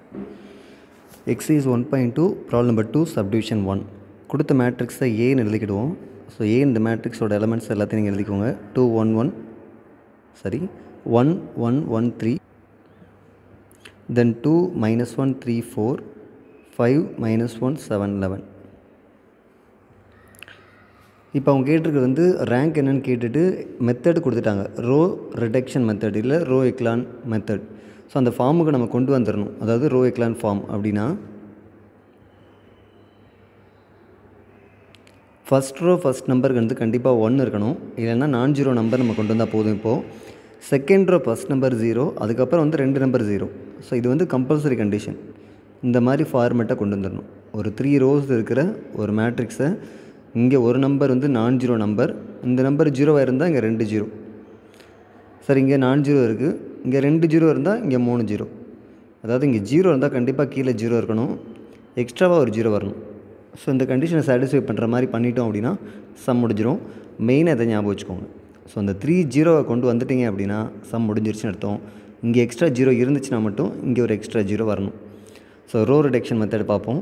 exercise one point two problem number two subdivision one கொடுத்த மேட்ரிக்ஸை ஏன்னு எழுதிக்கிடுவோம் ஸோ ஏ இந்த மேட்ரிக்ஸோட எலமெண்ட்ஸ் எல்லாத்தையும் நீங்கள் எழுதிக்கோங்க டூ ஒன் ஒன் சரி one one one three then two minus one three four five minus one seven eleven இப்போ அவங்க கேட்டிருக்கிறது வந்து ரேங்க் என்னன்னு கேட்டுட்டு மெத்தட் கொடுத்துட்டாங்க ரோ ரிடக்ஷன் மெத்தட் இல்லை ரோ எக்லான் மெத்தட் ஸோ அந்த ஃபார்முக்கு நம்ம கொண்டு வந்துடணும் அதாவது ரோ எக்லான் ஃபார்ம் அப்படின்னா ஃபஸ்ட் ரோ ஃபஸ்ட் நம்பருக்கு வந்து கண்டிப்பாக ஒன் இருக்கணும் இல்லைன்னா நான் ஜீரோ நம்பர் நம்ம கொண்டு வந்தால் போதும் இப்போது second row first number zero அதுக்கப்புறம் வந்து ரெண்டு நம்பர் ஜீரோ ஸோ இது வந்து கம்பல்சரி கண்டிஷன் இந்த மாதிரி ஃபார்மேட்டை கொண்டு வந்துடணும் ஒரு த்ரீ ரோஸ் இருக்கிற ஒரு மேட்ரிக்ஸை இங்கே ஒரு நம்பர் வந்து நான் ஜீரோ நம்பர் இந்த நம்பர் ஜீரோவாக இருந்தால் இங்கே ரெண்டு ஜீரோ சார் இங்கே நான் ஜீரோ இருக்குது இங்கே ரெண்டு ஜீரோ இருந்தால் இங்கே மூணு ஜீரோ அதாவது இங்கே ஜீரோ இருந்தால் கண்டிப்பாக கீழே ஜீரோ இருக்கணும் எக்ஸ்ட்ராவாக ஒரு ஜீரோ வரணும் ஸோ இந்த கண்டிஷனை சாட்டிஸ்ஃபை பண்ணுற மாதிரி பண்ணிட்டோம் அப்படின்னா சம் முடிஞ்சிடும் மெயினாக இதை ஞாபகம் வச்சுக்கோங்க ஸோ அந்த த்ரீ ஜீரோவை கொண்டு வந்துட்டீங்க அப்படின்னா சம் முடிஞ்சிருச்சுன்னு அர்த்தம் இங்கே எக்ஸ்ட்ரா ஜீரோ இருந்துச்சுன்னா மட்டும் இங்கே ஒரு எக்ஸ்ட்ரா ஜீரோ வரணும் ஸோ ரோ ரிடக்ஷன் மெத்தட் பார்ப்போம்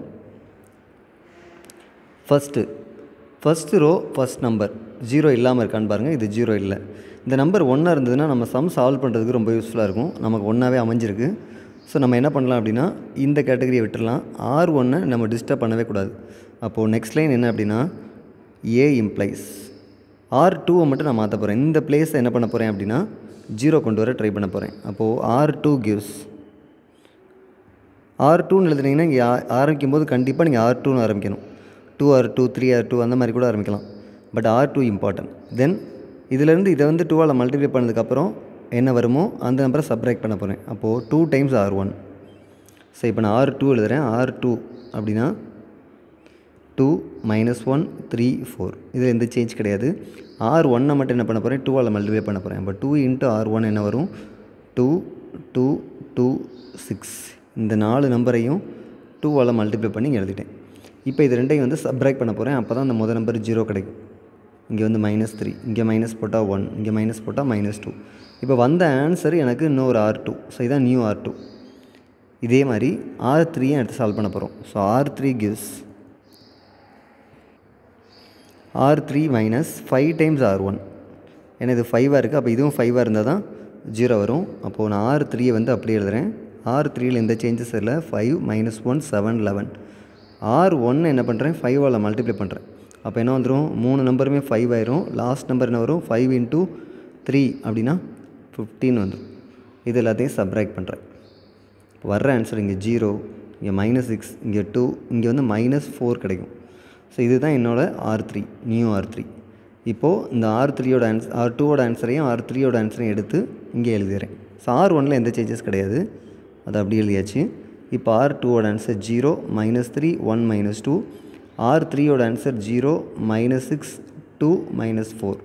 first first row first number zero இல்லாமல் இருக்கான்னு பாருங்கள் இது ஜீரோ இல்லை இந்த நம்பர் ஒன்றா இருந்ததுன்னா நம்ம சம் சால்வ் பண்ணுறதுக்கு ரொம்ப யூஸ்ஃபுல்லாக இருக்கும் நமக்கு ஒன்றாவே அமைஞ்சிருக்கு ஸோ நம்ம என்ன பண்ணலாம் அப்படின்னா இந்த கேட்டகரியை விட்டுடலாம் ஆர் ஒன்னை நம்ம டிஸ்டர்ப் பண்ணவே கூடாது அப்போது நெக்ஸ்ட் லைன் என்ன அப்படின்னா ஏ இம்ப்ளைஸ் ஆர் டூவை மட்டும் நான் மாற்ற போகிறேன் இந்த பிளேஸை என்ன பண்ண போகிறேன் அப்படின்னா ஜீரோ கொண்டு வர ட்ரை பண்ண போகிறேன் அப்போது ஆர் டூ கிவ்ஸ் ஆர் டூன்னு எழுதுனீங்கன்னா இங்கே ஆரம்பிக்கும் போது கண்டிப்பாக நீங்கள் ஆர் டூன்னு ஆரம்பிக்கணும் two R two three R two அந்த மாதிரி கூட ஆரம்பிக்கலாம் but R two important then இதிலேருந்து இதை வந்து டூவால் மல்டிப்ளை பண்ணதுக்கப்புறம் என்ன வருமோ அந்த நம்பரை சப்ராக்ட் பண்ண போகிறேன் அப்போது two times R one so இப்போ நான் ஆர் டூ எழுதுகிறேன் ஆர் டூ அப்படின்னா two minus one three four இதில் எந்த சேஞ்ச் கிடையாது ஆர் ஒன்னை மட்டும் என்ன பண்ண போகிறேன் டூவால் மல்டிப்ளை பண்ண போகிறேன் அப்போ டூ இன்ட்டு ஆர் ஒன் என்ன வரும் டூ டூ டூ சிக்ஸ் இந்த நாலு நம்பரையும் டூவால் மல்டிப்ளை பண்ணி இங்கே எழுதிட்டேன் இப்போ இது ரெண்டையும் வந்து சப்ராக்ட் பண்ண போகிறேன் அப்போ தான் அந்த முதல் நம்பர் ஜீரோ கிடைக்கும் இங்கே வந்து மைனஸ் த்ரீ இங்கே மைனஸ் போட்டால் ஒன் இங்கே மைனஸ் போட்டால் மைனஸ் டூ இப்போ வந்த ஆன்சர் எனக்கு இன்னொரு ஆர் டூ ஸோ இதான் நியூ ஆர் டூ இதே மாதிரி ஆர் த்ரீயும் எடுத்து சால்வ் பண்ண போகிறோம் so R three gives R three minus five times R one ஏன்னா இது ஃபைவாக இருக்குது அப்போ இதுவும் ஃபைவாக இருந்தால் தான் ஜீரோ வரும் அப்போது நான் ஆர் த்ரீயை வந்து அப்படியே எழுதுகிறேன் ஆர் த்ரீயில் எந்த சேஞ்சஸ் இல்லை five minus one seven eleven R ஒன்று என்ன பண்ணுறேன் ஃபைவால் மல்டிப்ளை பண்ணுறேன் அப்போ என்ன வந்துடும் மூணு நம்பருமே ஃபைவ் ஆயிரும் லாஸ்ட் நம்பர் என்ன வரும் ஃபைவ் இன்ட்டு த்ரீ அப்படின்னா ஃபிஃப்டீன் வந்துடும் இது எல்லாத்தையும் சப்ராக்ட் பண்ணுறேன் வர்ற ஆன்சர் இங்கே ஜீரோ இங்கே மைனஸ் சிக்ஸ் இங்கே டூ இங்கே வந்து மைனஸ் ஃபோர் கிடைக்கும் ஸோ இதுதான் என்னோடய R three new R three இப்போது இந்த ஆர் த்ரீயோட ஆன்ஸ் ஆர் டூவோட ஆன்சரையும் ஆர் த்ரீயோட ஆன்சரையும் எடுத்து இங்கே எழுதிடுறேன் ஸோ ஆர் ஒனில் எந்த சேஞ்சஸ் கிடையாது அது அப்படி எழுதியாச்சு இப்போ ஆர் டூவோட answer zero minus three one minus two R த்ரீயோட answer zero minus six two minus four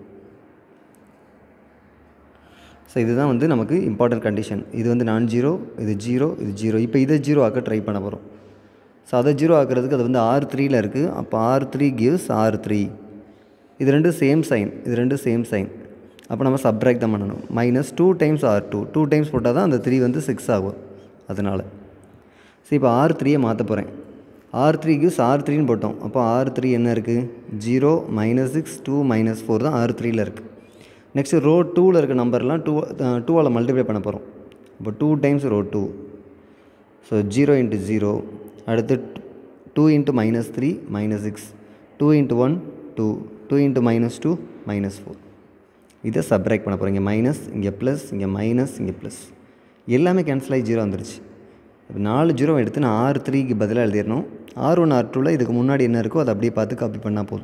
so இதுதான் வந்து நமக்கு இம்பார்ட்டன்ட் கண்டிஷன் இது வந்து நான் ஜீரோ இது ஜீரோ இது ஜீரோ இப்போ இதை ஜீரோ ஆக்க ட்ரை பண்ண போகிறோம் ஸோ அதை ஜீரோ ஆக்கிறதுக்கு அது வந்து ஆர் த்ரீயில் இருக்குது அப்போ R three gives R three இது ரெண்டும் சேம் சைன் இது ரெண்டும் சேம் சைன் அப்போ நம்ம சப்ராக்ட் தான் பண்ணணும் minus two times R two two times போட்டால் தான் அந்த த்ரீ வந்து சிக்ஸ் ஆகும் அதனால் சரி இப்போ ஆர் த்ரீயை மாற்ற போகிறேன் ஆர் த்ரீ கிவ்ஸ் ஆர் த்ரீன்னு போட்டோம் அப்போ ஆர் த்ரீ என்ன இருக்குது zero minus six two minus four தான் ஆர் த்ரீயில் இருக்குது நெக்ஸ்ட்டு ரோ டூவில் இருக்க நம்பர்லாம் டூ டூவால் மல்டிப்ளை பண்ண போகிறோம் அப்போ two times row two so zero into zero அடுத்து two into minus three minus six two into one two two into minus two minus four இதை சப்ராக்ட் பண்ண போகிறோம் இங்கே மைனஸ் இங்கே ப்ளஸ் இங்கே மைனஸ் இங்கே ப்ளஸ் எல்லாமே கேன்சல் ஆகி ஜீரோ வந்துருச்சு இப்போ நாலு ஜீரோ எடுத்து நான் ஆர் த்ரீக்கு பதிலாக எழுதிடணும் ஆர் ஒன் ஆர் டூவில் இதுக்கு முன்னாடி என்ன இருக்கோ அதை அப்படியே பார்த்து காப்பி பண்ணால் போதும்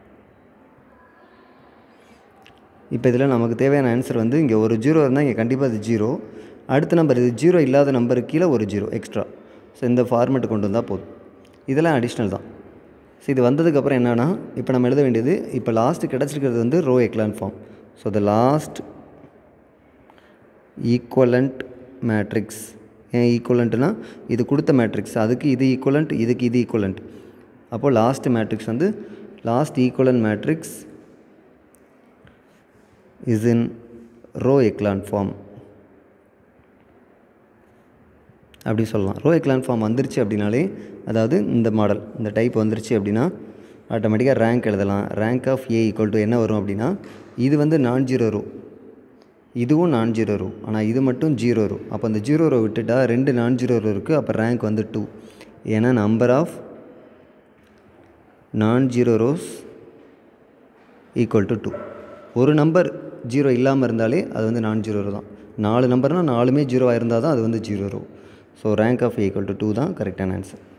இப்போ இதில் நமக்கு தேவையான ஆன்சர் வந்து இங்கே ஒரு ஜீரோ இருந்தால் இங்கே கண்டிப்பாக அது ஜீரோ அடுத்த நம்பர் இது ஜீரோ இல்லாத நம்பருக்கு கீழே ஒரு ஜீரோ எக்ஸ்ட்ரா ஸோ இந்த ஃபார்மெட்டு கொண்டு வந்தால் போதும் இதெல்லாம் அடிஷ்னல் தான் ஸோ இது வந்ததுக்கப்புறம் என்னென்னா இப்போ நம்ம எழுத வேண்டியது இப்போ லாஸ்ட்டு கிடச்சிருக்கிறது வந்து row echelon form so the last equivalent matrix ஏன் ஈக்குவலண்ட்னா இது கொடுத்த மேட்ரிக்ஸ் அதுக்கு இது ஈக்குவலண்ட் இதுக்கு இது ஈக்குவலண்ட் அப்போது லாஸ்ட் மேட்ரிக்ஸ் வந்து last equivalent matrix is in row echelon form அப்படி சொல்லலாம் ரோ எக்லான் ஃபார்ம் வந்துருச்சு அப்படின்னாலே அதாவது இந்த மாடல் இந்த டைப் வந்துருச்சு அப்படின்னா ஆட்டோமேட்டிக்காக ரேங்க் எழுதலாம் rank of A equal to என்ன வரும் அப்படின்னா இது வந்து நான் ஜீரோ ரோ இதுவும் நான் ஜீரோ ரோ ஆனால் இது மட்டும் ஜீரோ ரோ அப்போ அந்த ஜீரோ ரோ விட்டுட்டா ரெண்டு நான் ஜீரோ ரோ இருக்குது அப்போ ரேங்க் வந்து டூ ஏன்னா number of non zero rows equal to two ஒரு நம்பர் ஜீரோ இல்லாமல் இருந்தாலே அது வந்து நான் ஜீரோ ரோ தான் நாலு நம்பர்னால் நாலுமே ஜீரோவாக இருந்தால் தான் அது வந்து zero row so rank of equal to two தான் கரெக்டான ஆன்சர்